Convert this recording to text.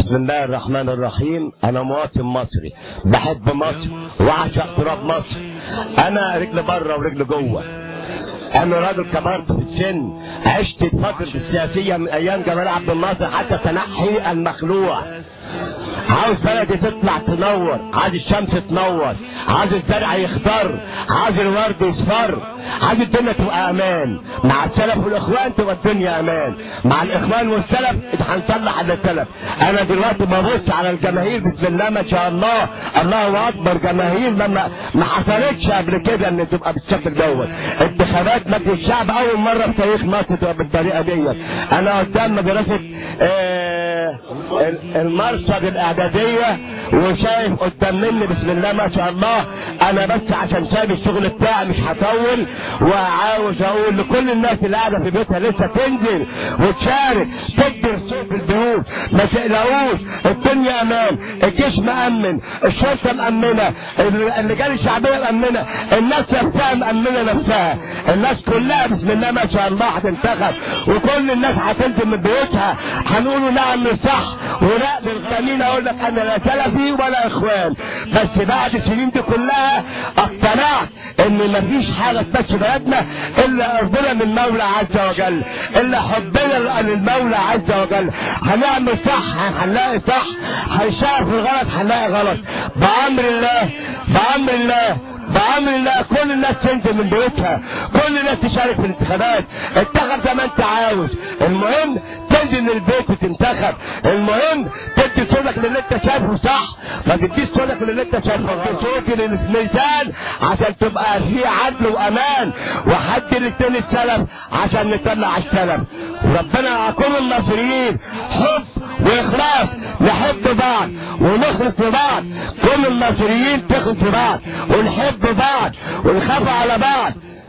بسم الله الرحمن الرحيم انا مواطن مصري بحب مصر وعشق تراب مصر انا رجل بره ورجل جوه انا راجل كبرت في السن عشت فترة السياسية من ايام جمال عبد الناصر حتى تنحي المخلوع عاوز بلدي تطلع تنور عايز الشمس تنور عايز الزرع يخضر عايز الورد يصفر عايز الدنيا تبقى امان مع السلف والاخوان تبقى الدنيا امان مع الاخوان والسلف هنصلح اللي اتلف انا دلوقتي ببص على الجماهير بسم الله ما شاء الله الله اكبر جماهير لما ما حصلتش قبل كده ان تبقى بالشكل دوت انتخابات مجلس الشعب اول مره في تاريخ مصر تبقى بالطريقه ديت انا قدام مدرسه آه المرصد الاعداديه وشايف قدام مني بسم الله ما شاء الله انا بس عشان سايب الشغل بتاعي مش هطول وعاوز اقول لكل الناس اللي قاعده في بيتها لسه تنزل وتشارك تدي الصوت في البيوت ما تقلقوش الدنيا امان الجيش مامن الشرطه مامنه اللجان الشعبيه مامنه الناس نفسها مامنه نفسها الناس كلها بسم الله ما شاء الله هتنتخب وكل الناس هتنزل من بيوتها هنقولوا نعم مش صح ولا بالقانون اقول لك انا لا سلفي ولا اخوان بس بعد السنين دي كلها اقتنعت ان مفيش حاجه تمشي بلدنا الا قربنا من المولى عز وجل الا حبنا للمولى عز وجل هنعمل صح هنلاقي صح هنشاف الغلط هنلاقي غلط بامر الله بامر الله بأمر الله كل الناس تنزل من بيوتها كل الناس تشارك في الانتخابات انتخب زي ما انت عاوز المهم تنزل من البيت وتنتخب المهم تدي صوتك للي انت شايفه صح ما تديش صوتك للي انت شايفه غلط صوتي للميزان عشان تبقى في عدل وامان وحد للتاني السلف عشان نطلع السلف وربنا يكون المصريين حب واخلاص نحب بعض ونخلص لبعض كل المصريين تخلص لبعض ونحب بعض ونخاف على بعض